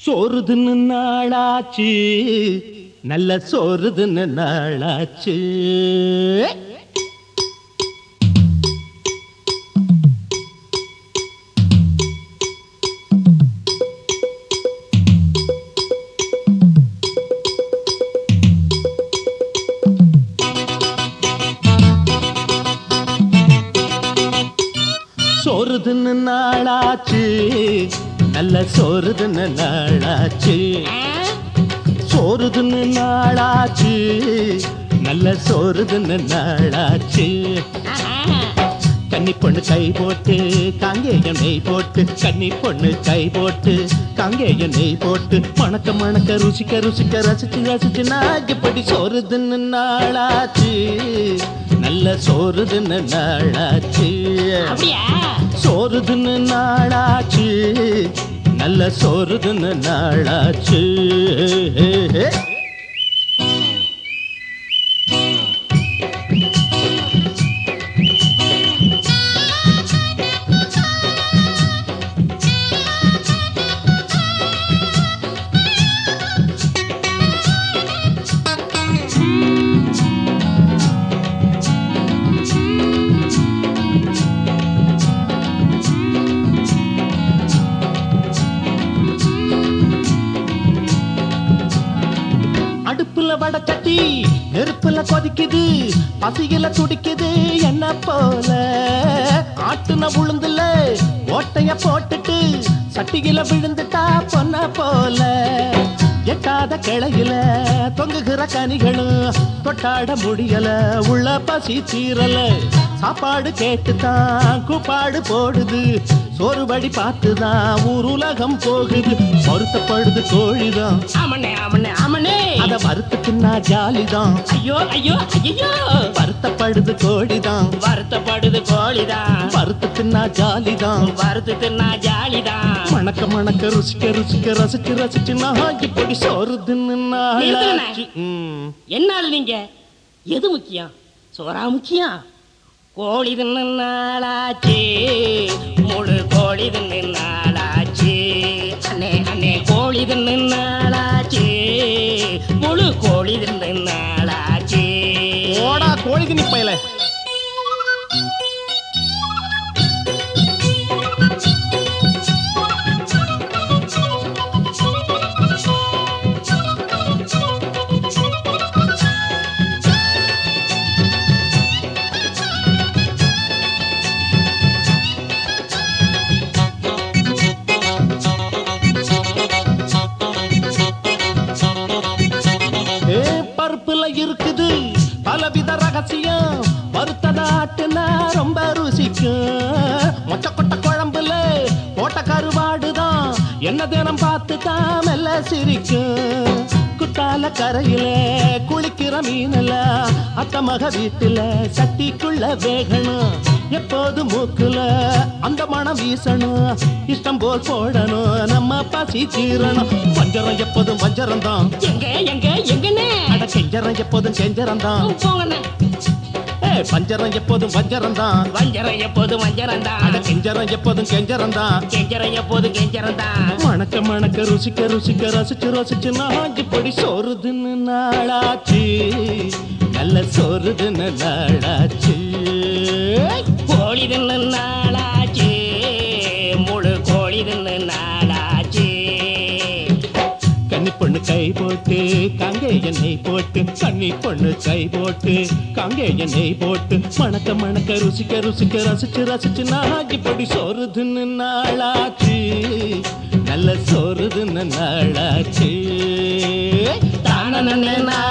சோறுதுன்னு நாளாச்சு நல்ல சோறுதுன்னு நாளாச்சு சோறுதுன்னு நாளாச்சு நல்ல சோறுதுன்னு நாளாச்சு சோறுதுன்னு நாளாச்சு நல்ல சோறுதுன்னு நாளாச்சு கன்னி பொண்ணு கை போட்டு காங்கேயம் நெய் போட்டு கன்னி பொண்ணு கை போட்டு காங்கேயம் நெய் போட்டு மணக்க மணக்க ருசிக்க ருசிக்க ரசிச்சு ரசிச்சு நான் இப்படி சோறுதுன்னு நாளாச்சு நல்ல சோறுதுன்னு நாளாச்சு அப்படியா சோறுதுன்னு நாளாச்சு நல்ல சோறுதுன்னு நாளாச்சு அடுப்புல வடை சட்டி நெருப்புல கொதிக்குது பசியில துடிக்குது என்ன போல ஆட்டுன உளுந்துல ஓட்டைய போட்டுட்டு சட்டியில விழுந்துட்டா பொன்ன போல எட்டாத கிளையில தொங்குகிற கனிகளும் தொட்டாட முடியல உள்ள பசி தீரல சாப்பாடு கேட்டுதான் கூப்பாடு போடுது சோறுபடி பார்த்துதான் ஊர் உலகம் போகுது வருத்தப்படுது கோழிதான் ஆமண்ணே ஆமண்ணே ஆமண்ணே அத வறுத்து தின்னா ஜாலிதான் ஐயோ ஐயோ ஐயோ வருத்தப்படுது கோழிதான் வருத்தப்படுது கோழிதான் வறுத்து தின்னா ஜாலிதான் வறுத்து தின்னா ஜாலிதான் மணக்க மணக்க ருசிக்க ருசிக்க ரசிச்சு ரசிச்சு நான் இப்படி சோறு தின்னு நாளாச்சு ம். என்னால் நீங்க எது முக்கியம் சோறா முக்கியம் கோழி தின்னு நாளாச்சு முழு கோழி தின்னு நாளாச்சு அண்ணே அண்ணே கோழி தின்னு நாளாச்சு முழு கோழி தின்னு நாளாச்சு ஓடா கோழிக்கு நிப்பையில ஏ பருப்புல இருக்குது பலவித ரகசியம் வறுத்த நாட்டுனா ரொம்ப ருசிக்கும் மொச்சக்கொட்டை குழம்புல போட்ட கருவாடுதான் என்ன தினம் பார்த்து தான் மெல்ல சிரிக்கும் குத்தால கரையில குளிக்கிற மீனல அத்த மக வீட்டுல சட்டிக்குள்ள வேகணும் எப்போது மூக்குல அந்த மனம் வீசணும் இஷ்டம் போல் போடணும் நம்ம பசி தீரணும் பஞ்சரம் எப்போதும் பஞ்சரம் தான் எங்க எங்க எங்கண்ணே அட செஞ்சரம் எப்போதும் செஞ்சரம் தான் போங்கண்ணே ஏ பஞ்சரம் எப்போதும் பஞ்சரம் தான் வஞ்சரம் எப்போது வஞ்சரம் அட தான் செஞ்சரம் எப்போதும் செஞ்சரம் தான் கெஞ்சரம் எப்போது கெஞ்சரம் தான் மணக்க மணக்க ருசிக்க ருசிக்க ரசிச்சு ரசிச்சு நான் இப்படி சோறுதுன்னு நாளாச்சு நல்ல சோறுதுன்னு நாளாச்சு கோழி தின்னு நாளாச்சு முழு கோழி தின்னு நாளாச்சு கன்னி பொண்ணு கை போட்டு காங்கே எண்ணெய் போட்டு கன்னி பொண்ணு கை போட்டு காங்கே எண்ணெய் போட்டு மணக்க மணக்க ருசிக்க ருசிக்க ரசிச்சு ரசிச்சு நான் இப்படி சோறுதுன்னு நாளாச்சு நல்ல சோறுதுன்னு நாளாச்சு தானே